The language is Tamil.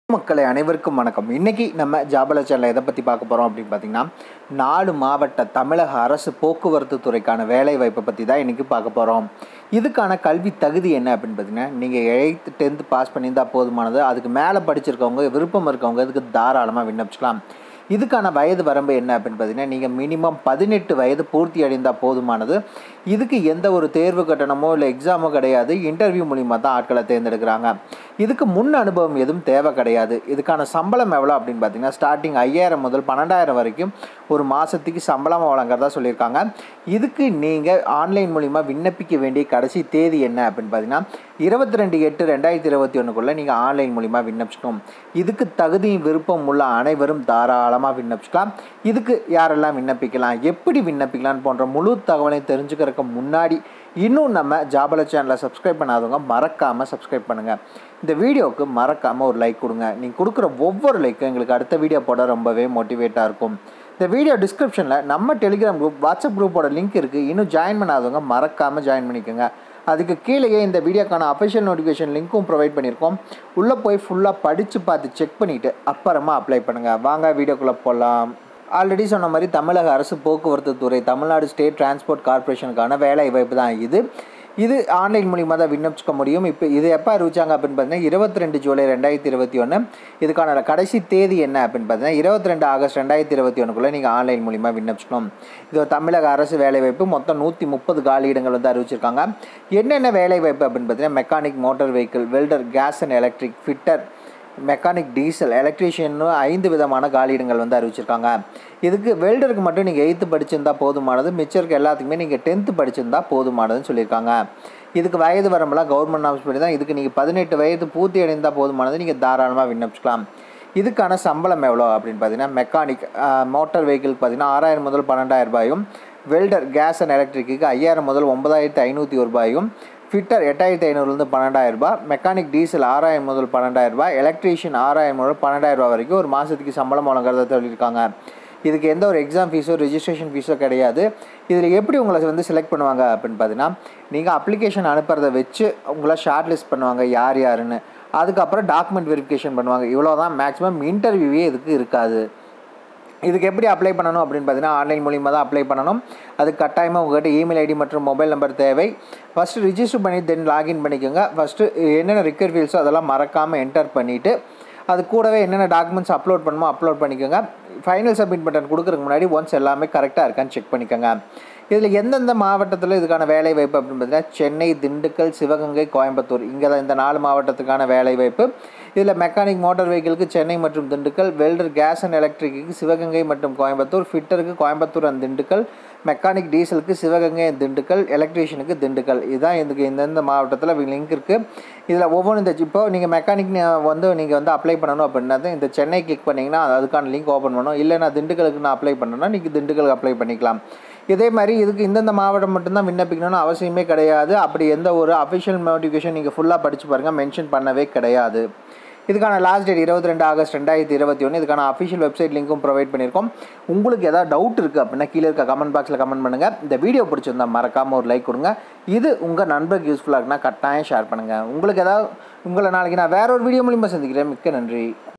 மக்களை அனைவருக்கும் வணக்கம் இன்னைக்கு நம்ம ஜாபல சேனல் எதை பற்றி பார்க்க போகிறோம் அப்படின்னு பார்த்தீங்கன்னா நாலு மாவட்ட தமிழக அரசு போக்குவரத்து துறைக்கான வேலை வாய்ப்பை பற்றி தான் இன்றைக்கி பார்க்க போகிறோம் இதுக்கான கல்வி தகுதி என்ன அப்படின்னு பார்த்தீங்கன்னா நீங்கள் எயித்து டென்த்து பாஸ் பண்ணியிருந்தா போதுமானது அதுக்கு மேலே படிச்சிருக்கவங்க விருப்பம் இருக்கவங்க இதுக்கு தாராளமாக விண்ணப்பிச்சுக்கலாம் இதுக்கான வயது வரம்பு என்ன அப்படின்னு பார்த்தீங்கன்னா நீங்கள் மினிமம் பதினெட்டு வயது பூர்த்தி அடைந்தால் போதுமானது இதுக்கு எந்த ஒரு தேர்வு கட்டணமோ இல்லை எக்ஸாமோ கிடையாது இன்டர்வியூ மூலிமா தான் ஆட்களை தேர்ந்தெடுக்கிறாங்க இதுக்கு முன் அனுபவம் எதுவும் தேவை கிடையாது இதுக்கான சம்பளம் எவ்வளோ அப்படின்னு பார்த்தீங்கன்னா ஸ்டார்டிங் ஐயாயிரம் முதல் பன்னெண்டாயிரம் வரைக்கும் ஒரு மாதத்துக்கு சம்பளம் வழங்குறதா சொல்லியிருக்காங்க இதுக்கு நீங்கள் ஆன்லைன் மூலிமா விண்ணப்பிக்க வேண்டிய கடைசி தேதி என்ன அப்படின்னு பார்த்தீங்கன்னா இருபத்தி ரெண்டு எட்டு ரெண்டாயிரத்தி இருபத்தி ஒன்றுக்குள்ளே நீங்கள் ஆன்லைன் மூலிமா விண்ணப்பிச்சிக்கணும் இதுக்கு தகுதியும் விருப்பம் உள்ள அனைவரும் தாராளமாக விண்ணப்பிச்சுக்கலாம் இதுக்கு யாரெல்லாம் விண்ணப்பிக்கலாம் எப்படி விண்ணப்பிக்கலாம் போன்ற முழு தகவலையும் தெரிஞ்சுக்கிறதுக்கு முன்னாடி இன்னும் நம்ம ஜாபல சேனலை சப்ஸ்கிரைப் பண்ணாதவங்க மறக்காமல் சப்ஸ்கிரைப் பண்ணுங்கள் இந்த வீடியோவுக்கு மறக்காமல் ஒரு லைக் கொடுங்க நீங்கள் கொடுக்குற ஒவ்வொரு லைக்கும் எங்களுக்கு அடுத்த வீடியோ போட ரொம்பவே மோட்டிவேட்டாக இருக்கும் இந்த வீடியோ டிஸ்கிரிப்ஷனில் நம்ம டெலிகிராம் குரூப் வாட்ஸ்அப் குரூப்போட லிங்க் இருக்குது இன்னும் ஜாயின் பண்ணாதவங்க மறக்காமல் ஜாயின் பண்ணிக்கோங்க அதுக்கு கீழேயே இந்த வீடியோக்கான அஃபிஷியல் நோட்டிஃபிகேஷன் லிங்க்கும் ப்ரொவைட் பண்ணியிருக்கோம் உள்ளே போய் ஃபுல்லாக படித்து பார்த்து செக் பண்ணிவிட்டு அப்புறமா அப்ளை பண்ணுங்கள் வாங்க வீடியோக்குள்ளே போகலாம் ஆல்ரெடி சொன்ன மாதிரி தமிழக அரசு போக்குவரத்து துறை தமிழ்நாடு ஸ்டேட் டிரான்ஸ்போர்ட் கார்பரேஷனுக்கான வேலை வாய்ப்பு தான் இது இது ஆன்லைன் மூலிமா தான் விண்ணப்பிச்சுக்க முடியும் இப்போ இது எப்போ அறிவிச்சாங்க அப்படின்னு பார்த்தீங்கன்னா இருபத்தி ரெண்டு ஜூலை ரெண்டாயிரத்தி இருபத்தி ஒன்று இதுக்கான கடைசி தேதி என்ன அப்படின்னு பார்த்தீங்கன்னா இருபத்தி ரெண்டு ஆகஸ்ட் ரெண்டாயிரத்தி இருபத்தி ஒன்றுக்குள்ளே நீங்கள் ஆன்லைன் மூலிமா விண்ணப்பிச்சுக்கணும் இது ஒரு தமிழக அரசு வேலைவாய்ப்பு மொத்தம் நூற்றி முப்பது காலியிடங்கள் வந்து அறிவிச்சிருக்காங்க என்னென்ன வேலைவாய்ப்பு அப்படின்னு பார்த்தீங்கன்னா mechanic motor vehicle welder gas and electric fitter mechanic diesel எலக்ட்ரீஷியன்னு ஐந்து விதமான காலியிடங்கள் வந்து அறிவிச்சிருக்காங்க இதுக்கு வெல்டருக்கு மட்டும் நீங்கள் எயித்து படிச்சிருந்தா போதுமானது மிச்சருக்கு எல்லாத்துக்குமே நீங்கள் டென்த்து படிச்சிருந்தா போதுமானதுன்னு சொல்லியிருக்காங்க இதுக்கு வயது வரம்பெல்லாம் கவர்மெண்ட் அனௌன்ஸ் பண்ணி தான் இதுக்கு நீங்கள் பதினெட்டு வயது பூர்த்தி அடைந்தால் போதுமானது நீங்கள் தாராளமாக விண்ணப்பிச்சுக்கலாம் இதுக்கான சம்பளம் எவ்வளோ அப்படின்னு பார்த்தீங்கன்னா மெக்கானிக் மோட்டார் வெஹிக்கிள் பார்த்தீங்கன்னா ஆறாயிரம் முதல் பன்னெண்டாயிரம் ரூபாயும் வெல்டர் கேஸ் அண்ட் எலக்ட்ரிக்கு ஐயாயிரம் முதல் ஒன்பதாயிரத்து ஐநூற்றி ஒரு ரூபாயும் ஃபிட்டர் எட்டாயிரத்தி ஐநூறுலேருந்து பன்னெண்டாயிரம் ரூபாய் மெக்கானிக் டீசல் ஆறாயிரம் முதல் பன்னெண்டாயிரம் ரூபாய் எலக்ட்ரீஷியன் ஆறாயிரம் முதல் பன்னெண்டாயிரம் ரூபாய் வரைக்கும் ஒரு மாதத்துக்கு சம்பளம் வழங்குறத சொல்லியிருக்காங்க இதுக்கு எந்த ஒரு எக்ஸாம் ஃபீஸோ ரெஜிஸ்ட்ரேஷன் ஃபீஸோ கிடையாது இதில் எப்படி உங்களை வந்து செலக்ட் பண்ணுவாங்க அப்படின்னு பார்த்தீங்கன்னா நீங்கள் அப்ளிகேஷன் அனுப்புறதை வச்சு உங்களை ஷார்ட் லிஸ்ட் பண்ணுவாங்க யார் யாருன்னு அதுக்கப்புறம் டாக்குமெண்ட் வெரிஃபிகேஷன் பண்ணுவாங்க இவ்வளோ தான் மேக்ஸிமம் இன்டர்வியூவே இதுக்கு இருக்காது இதுக்கு எப்படி அப்ளை பண்ணணும் அப்படின்னு பார்த்தீங்கன்னா ஆன்லைன் மூலியமாக தான் அப்ளை பண்ணணும் அது கட்டாயமாக உங்கள்கிட்ட இமெயில் ஐடி மற்றும் மொபைல் நம்பர் தேவை ஃபஸ்ட்டு ரிஜிஸ்டர் பண்ணி தென் லாகின் பண்ணிக்கோங்க ஃபஸ்ட்டு என்னென்ன ரிக்வயர் ஃபீல்ஸோ அதெல்லாம் மறக்காமல் என்டர் பண்ணிவிட்டு அது கூடவே என்னென்ன டாக்குமெண்ட்ஸ் அப்லோட் பண்ணுமோ அப்லோட் பண்ணிக்கோங்க ஃபைனல் சப்மிட் பட்டன் கொடுக்குறதுக்கு முன்னாடி ஒன்ஸ் எல்லாமே கரெக்டாக இருக்கான்னு செக் பண்ணிக்கோங்க இதில் எந்தெந்த மாவட்டத்தில் இதுக்கான வேலை வாய்ப்பு அப்படின்னு பார்த்தீங்கன்னா சென்னை திண்டுக்கல் சிவகங்கை கோயம்புத்தூர் இங்கே தான் இந்த நாலு மாவட்டத்துக்கான வேலை வாய்ப்பு இதில் மெக்கானிக் மோட்டார் வெஹிக்கிளுக்கு சென்னை மற்றும் திண்டுக்கல் வெல்டர் கேஸ் அண்ட் எலக்ட்ரிக்கு சிவகங்கை மற்றும் கோயம்புத்தூர் ஃபிட்டருக்கு கோயம்புத்தூர் அண்ட் திண்டுக்கல் மெக்கானிக் டீசலுக்கு சிவகங்கை அண்ட் திண்டுக்கல் எலக்ட்ரீஷியனுக்கு திண்டுக்கல் இதுதான் இதுக்கு எந்தெந்த மாவட்டத்தில் லிங்க் இருக்குது இதில் ஒவ்வொன்றும் இந்த இப்போ நீங்கள் மெக்கானிக் வந்து நீங்கள் வந்து அப்ளை பண்ணணும் அப்படின்னா இந்த சென்னை கிளிக் பண்ணிங்கன்னா அதுக்கான லிங்க் ஓப்பன் பண்ணணும் இல்லை நான் திண்டுக்கலுக்கு நான் அப்ளை பண்ணணும்னா நீங்கள் திண்டுக்கலுக்கு அப்ளை பண்ணிக்கலாம் இதே மாதிரி இதுக்கு இந்தந்த மாவட்டம் மட்டும்தான் விண்ணப்பிக்கணும்னு அவசியமே கிடையாது அப்படி எந்த ஒரு அஃபிஷியல் நோட்டிஃபிகேஷன் நீங்கள் ஃபுல்லாக படித்து பாருங்கள் மென்ஷன் பண்ணவே கிடையாது இதுக்கான லாஸ்ட் டேட் இருபத்தி ரெண்டு ஆகஸ்ட் ரெண்டாயிரத்தி இருபத்தி ஒன்று இதுக்கான அஃபிஷியல் வெப்சைட் லிங்க்கும் ப்ரொவைட் பண்ணியிருக்கோம் உங்களுக்கு ஏதாவது டவுட் இருக்குது அப்படின்னா கீழே இருக்க கமெண்ட் பாக்ஸில் கமெண்ட் பண்ணுங்கள் இந்த வீடியோ பிடிச்சிருந்தா மறக்காமல் ஒரு லைக் கொடுங்க இது உங்கள் நண்பருக்கு யூஸ்ஃபுல்லாக இருக்குன்னா கட்டாயம் ஷேர் பண்ணுங்கள் உங்களுக்கு ஏதாவது உங்களை நாளைக்கு நான் வேற ஒரு வீடியோ மூலிமா சந்திக்கிறேன் மிக்க நன்றி